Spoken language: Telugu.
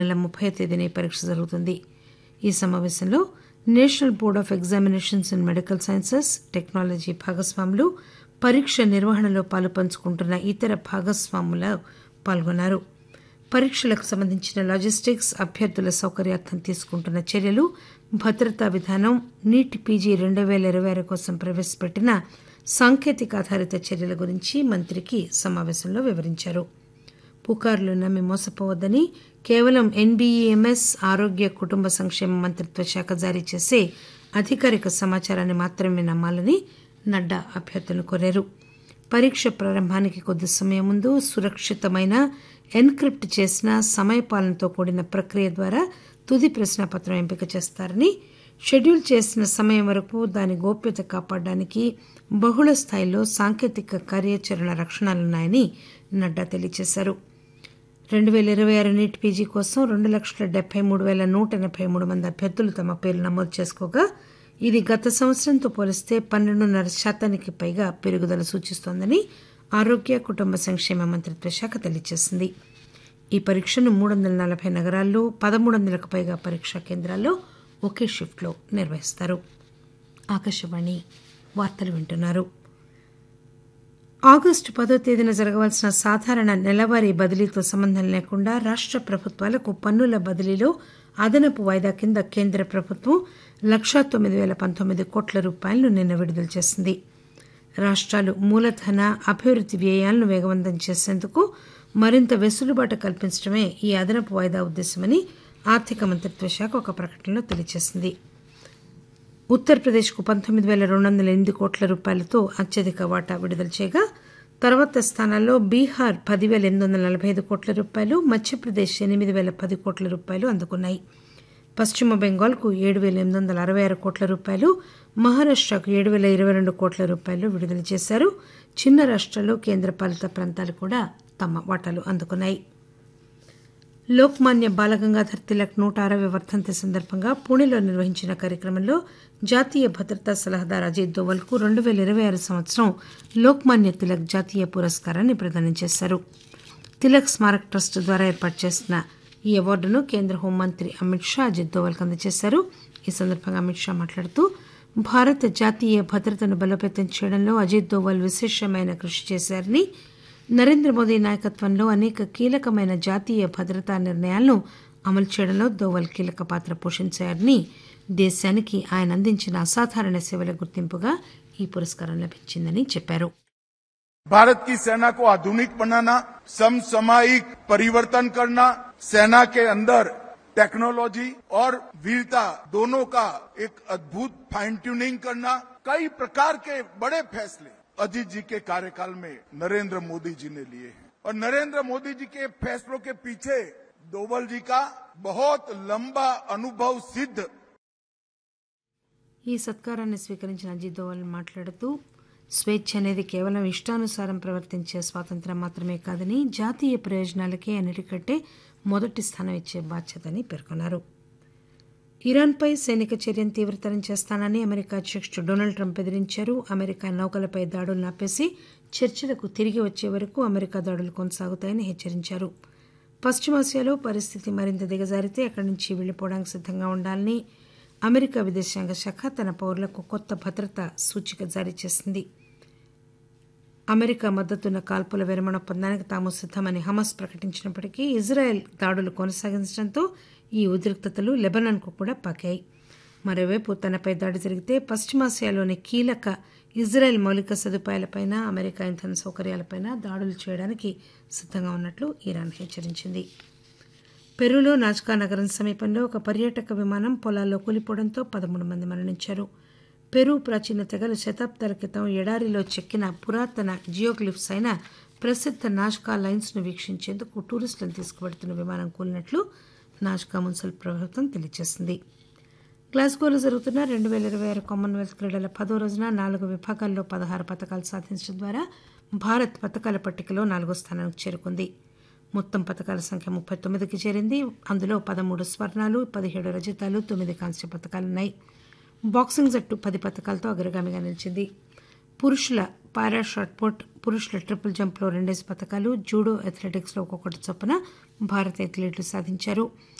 నెల ముప్పై తేదీన ఈ పరీక్ష జరుగుతుంది ఈ సమావేశంలో National Board of Examinations in Medical Sciences technology భాగస్వాములు పరీక్ష నిర్వహణలో పాలుపంచుకుంటున్న ఇతర భాగస్వాములు పాల్గొన్నారు పరీక్షలకు సంబంధించిన లాజిస్టిక్స్ అభ్యర్థుల సౌకర్యార్థం తీసుకుంటున్న చర్యలు భద్రతా విధానం నీట్ పీజీ రెండు పేల ఇరవై ఆరు కోసం ప్రవేశపెట్టిన సాంకేతిక ఆధారిత చర్యల గురించి మంత్రికి సమావేశంలో వివరించారు పుకార్లు నమ్మి మోసపోవద్దని కేవలం ఎన్బీఈఎంఎస్ ఆరోగ్య కుటుంబ సంక్షేమ మంత్రిత్వ శాఖ జారీ చేసే అధికారిక సమాచారాన్ని మాత్రమే నమ్మాలని నడ్డా అభ్యర్థులను కోరారు పరీక్ష ప్రారంభానికి కొద్ది సమయం ముందు సురక్షితమైన ఎన్క్రిప్ట్ చేసిన సమయపాలనతో కూడిన ప్రక్రియ ద్వారా తుది ప్రశ్నాపత్రం ఎంపిక చేస్తారని షెడ్యూల్ చేసిన సమయం వరకు దాని గోప్యత కాపాడడానికి బహుళ స్థాయిలో సాంకేతిక కార్యాచరణ రక్షణలున్నాయని నడ్డా తెలియజేశారు రెండు పేల ఇరవై ఆరు నీట్ పీజీ కోసం రెండు లక్షల డెబ్బై మూడు పేల నూట ఎనబై మూడు మంది అభ్యర్థులు తమ పేర్లు నమోదు చేసుకోగా ఇది గత సంవత్సరంతో పోలిస్తే పన్నెండున్నర శాతానికి పైగా పెరుగుదల సూచిస్తోందని ఆరోగ్య కుటుంబ సంక్షేమ మంత్రిత్వ శాఖ తెలియజేసింది ఈ పరీక్షను మూడు వందల నలభై నగరాల్లో పదమూడు వందలకు పైగా పరీక్షా కేంద్రాల్లో ఒకే షిఫ్ట్లో నిర్వహిస్తారు ఆకాశవాణి వార్తలు వింటున్నారు ఆగస్టు పదో తేదీన జరగవలసిన సాధారణ నెలవారీ బదిలీతో సంబంధం లేకుండా రాష్ట ప్రభుత్వాలకు పన్నుల బదిలీలో అదనపు వాయిదా కింద కేంద్ర ప్రభుత్వం లక్షా తొమ్మిది పేల పంతొమ్మిది కోట్ల రూపాయలను నిన్న విడుదల చేసింది రాష్ట్రాలు మూలధన అభివృద్ది వ్యయాలను వేగవంతం చేసేందుకు మరింత వెసులుబాటు కల్పించడమే ఈ అదనపు వాయిదా ఉద్దేశమని ఆర్థిక మంత్రిత్వ శాఖ ఒక ప్రకటనలో తెలియజేసింది ఉత్తరప్రదేశ్కు పంతొమ్మిది పేల రెండు వందల ఎనిమిది కోట్ల రూపాయలతో అత్యధిక వాటా విడుదల చేయగా తర్వాత స్థానాల్లో బీహార్ పదివేల ఎనిమిది వందల నలభై ఐదు కోట్ల రూపాయలు మధ్యప్రదేశ్ ఎనిమిది వేల పది కోట్ల రూపాయలు అందుకున్నాయి పశ్చిమ బెంగాల్కు ఏడు వేల ఎనిమిది వందల అరవై ఆరు కోట్ల రూపాయలు మహారాష్టకు ఏడు వేల ఇరవై రెండు కోట్ల రూపాయలు విడుదల చేశారు చిన్న రాష్ట్రాలు కేంద్రపాలిత ప్రాంతాలు కూడా తమ వాటాలు అందుకున్నాయి లోక్మాన్య బాలగంగాధర్ తిలక్ నూట అరవై వర్ధంతి సందర్భంగా పూణేలో నిర్వహించిన కార్యక్రమంలో జాతీయ భద్రతా సలహాదారు అజిత్ దోవల్కు రెండు పేల ఇరవై ఆరు సంవత్సరం లోక్మాన్య తిలక్ జాతీయ పురస్కారాన్ని ప్రదానం చేశారు తిలక్ స్మారక్ ట్రస్ట్ ద్వారా ఏర్పాటు చేసిన ఈ అవార్డును కేంద్ర హోంమంత్రి అమిత్ షా అజిత్ దోవల్కు అందజేశారు ఈ సందర్భంగా అమిత్ షా మాట్లాడుతూ భారత జాతీయ భద్రతను బలోపేతం చేయడంలో అజిత్ దోవల్ విశేషమైన కృషి చేశారని నరేంద్ర మోదీ నాయకత్వంలో అనేక కీలకమైన జాతీయ భద్రతా నిర్ణయాలను అమలు చేయడంలో దోవల్ కీలక పాత్ర పోషించారని దేశానికి ఆయన అందించిన అసాధారణ సేవల గుర్తింపుగా ఈ పురస్కారం లభించిందని చెప్పారు भारत की सेना को आधुनिक बनाना समसामयिक परिवर्तन करना सेना के अंदर टेक्नोलॉजी और वीरता दोनों का एक अद्भुत फाइन ट्यूनिंग करना कई प्रकार के बड़े फैसले अजीत जी के कार्यकाल में नरेंद्र मोदी जी ने लिए हैं और नरेंद्र मोदी जी के फैसलों के पीछे डोवल जी का बहुत लंबा अनुभव सिद्ध ఈ సత్కారాన్ని స్వీకరించిన అజిత్ దోవల్ మాట్లాడుతూ స్వేచ్ఛ అనేది కేవలం ఇష్టానుసారం ప్రవర్తించే స్వాతంత్రం మాత్రమే కాదని జాతీయ ప్రయోజనాలకే అన్నిటికంటే మొదటి స్థానం ఇచ్చే బాధ్యతని పేర్కొన్నారు ఇరాన్పై సైనిక చర్యను తీవ్రతరం చేస్తానని అమెరికా అధ్యక్షుడు డొనాల్డ్ ట్రంప్ బెదిరించారు అమెరికా నౌకలపై దాడులను ఆపేసి చర్చలకు తిరిగి వచ్చే వరకు అమెరికా దాడులు కొనసాగుతాయని హెచ్చరించారు పశ్చిమాసియాలో పరిస్థితి మరింత దిగజారితే అక్కడి నుంచి వెళ్లిపోవడానికి సిద్ధంగా ఉండాలని అమెరికా విదేశాంగ శాఖ తన పౌరులకు కొత్త భద్రతా సూచిక జారీ చేసింది అమెరికా మద్దతున్న కాల్పుల విరమణ ఒప్పందానికి తాము సిద్దమని హమాస్ ప్రకటించినప్పటికీ ఇజ్రాయెల్ దాడులు కొనసాగించడంతో ఈ ఉద్రిక్తతలు లెబనాన్కు కూడా పాకాయి మరోవైపు తనపై దాడి జరిగితే పశ్చిమాసియాలోని కీలక ఇజ్రాయెల్ మౌలిక సదుపాయాలపైన అమెరికా ఇంధన సౌకర్యాలపైన దాడులు చేయడానికి సిద్ధంగా ఉన్నట్లు ఇరాన్ హెచ్చరించింది పెరూలో నాజ్కా నగరం సమీపంలో ఒక పర్యాటక విమానం పొలాల్లో కూలిపోవడంతో పదమూడు మంది మరణించారు పెరు ప్రాచీన తెగలు శతాబ్దాల క్రితం ఎడారిలో చెక్కిన పురాతన జియోగ్లిఫ్స్ అయిన ప్రసిద్ధ నాజ్కా లైన్స్ ను వీక్షించేందుకు టూరిస్టులను తీసుకువెడుతున్న విమానం కూలినట్లు నాజ్కా మున్సిపల్ ప్రభుత్వం తెలియజేసింది గ్లాస్గోలో జరుగుతున్న రెండు వేల ఇరవై ఆరు కామన్వెల్త్ క్రీడల పదో రోజున నాలుగు విభాగాల్లో పదహారు పథకాలు సాధించడం ద్వారా భారత్ పథకాల పట్టికలో నాలుగో స్థానానికి చేరుకుంది మొత్తం పథకాల సంఖ్య ముప్పై తొమ్మిదికి చేరింది అందులో పదమూడు స్వర్ణాలు పదిహేడు రజతాలు తొమ్మిది కాంస్య పథకాలున్నాయి బాక్సింగ్ జట్టు పది పథకాలతో అగ్రగామిగా నిలిచింది పురుషుల పారా షాట్ పుట్ పురుషుల ట్రిపుల్ జంప్లో రెండేసి పథకాలు జూడో అథ్లెటిక్స్లో ఒక్కొక్కటి చొప్పున భారత అథ్లెట్లు సాధించారు